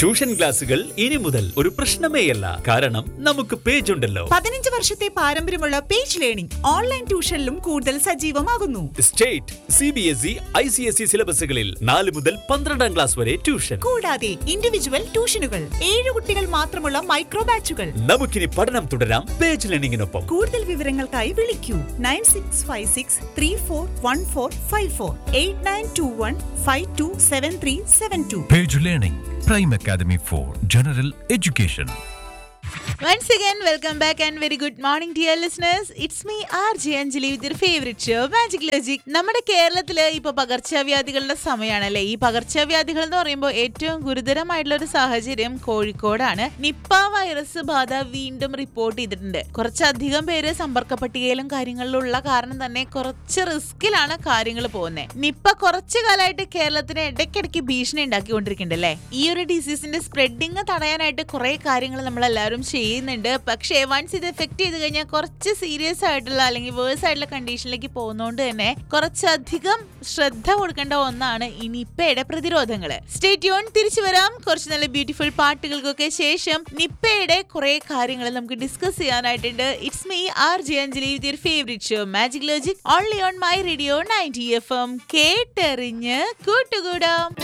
Tuition ക്ലാസുകൾ ഇനി മുതൽ ഒരു പ്രശ്നമേയല്ല കാരണം നമുക്ക് പേജ് ഉണ്ടല്ലോ പതിനഞ്ച് വർഷത്തെ പാരമ്പര്യമുള്ള പേജ് ലേണിംഗ് ഓൺലൈൻ ട്യൂഷനിലും കൂടുതൽ സജീവമാകുന്നു state C B S E I C S E സിലബസുകളിൽ നാല് മുതൽ പന്ത്രണ്ടാം ക്ലാസ് വരെ ട്യൂഷൻ കൂടാതെ ഇൻഡിവിജ്വൽ ട്യൂഷനുകൾ ഏഴ് കുട്ടികൾ മാത്രമുള്ള മൈക്രോ ബാച്ചുകൾ നമുക്കിനി പഠനം തുടരാം പേജ് ലേണിംഗിനൊപ്പം കൂടുതൽ വിവരങ്ങൾക്കായി വിളിക്കൂ nine six five six three four one four five four eight nine two one five two seven three seven two Page Learning, Prime Academy for General Education. Once again, welcome back and very good morning, dear listeners. It's me, RJ Anjali, with your favorite show, Magic Logic. നമ്മുടെ കേരളത്തില് ഇപ്പൊ പകർച്ചവ്യാധികളുടെ സമയമാണല്ലേ ഈ പകർച്ചവ്യാധികൾ എന്ന് പറയുമ്പോൾ ഏറ്റവും ഗുരുതരമായിട്ടുള്ള ഒരു സാഹചര്യം കോഴിക്കോടാണ് നിപ്പ വൈറസ് ബാധ വീണ്ടും റിപ്പോർട്ട് ചെയ്തിട്ടുണ്ട് കുറച്ചധികം പേര് സമ്പർക്ക പട്ടികയിലും കാര്യങ്ങളിലുള്ള കാരണം തന്നെ കുറച്ച് റിസ്കിലാണ് കാര്യങ്ങൾ പോകുന്നത് നിപ്പ കുറച്ചു കാലമായിട്ട് കേരളത്തിന് ഇടയ്ക്കിടയ്ക്ക് ഭീഷണി ഉണ്ടാക്കിക്കൊണ്ടിരിക്കുന്നുണ്ടല്ലേ ഈ ഒരു ഡിസീസിന്റെ സ്പ്രെഡിങ് തടയാനായിട്ട് കുറെ കാര്യങ്ങൾ നമ്മൾ എല്ലാവരും ചെയ്യുന്നുണ്ട് പക്ഷേ വൺസ് ഇത് എഫക്ട് ചെയ്ത് കഴിഞ്ഞാൽ കുറച്ച് സീരിയസ് ആയിട്ടുള്ള അല്ലെങ്കിൽ വേഴ്സ് ആയിട്ടുള്ള കണ്ടീഷനിലേക്ക് പോകുന്നതുകൊണ്ട് തന്നെ കുറച്ചധികം ശ്രദ്ധ കൊടുക്കേണ്ട ഒന്നാണ് ഈ നിപ്പയുടെ പ്രതിരോധങ്ങൾ സ്റ്റേറ്റ്യൂൺ തിരിച്ചു വരാം കുറച്ച് നല്ല ബ്യൂട്ടിഫുൾ പാട്ടുകൾക്കൊക്കെ ശേഷം നിപ്പയുടെ കുറെ കാര്യങ്ങൾ നമുക്ക് ഡിസ്കസ് ചെയ്യാനായിട്ടുണ്ട് it's me R J Anjali with your favourite show magic logic only on my radio ninety F M കേട്ടെറിഞ്ഞ് കൂട്ടുകൂടാം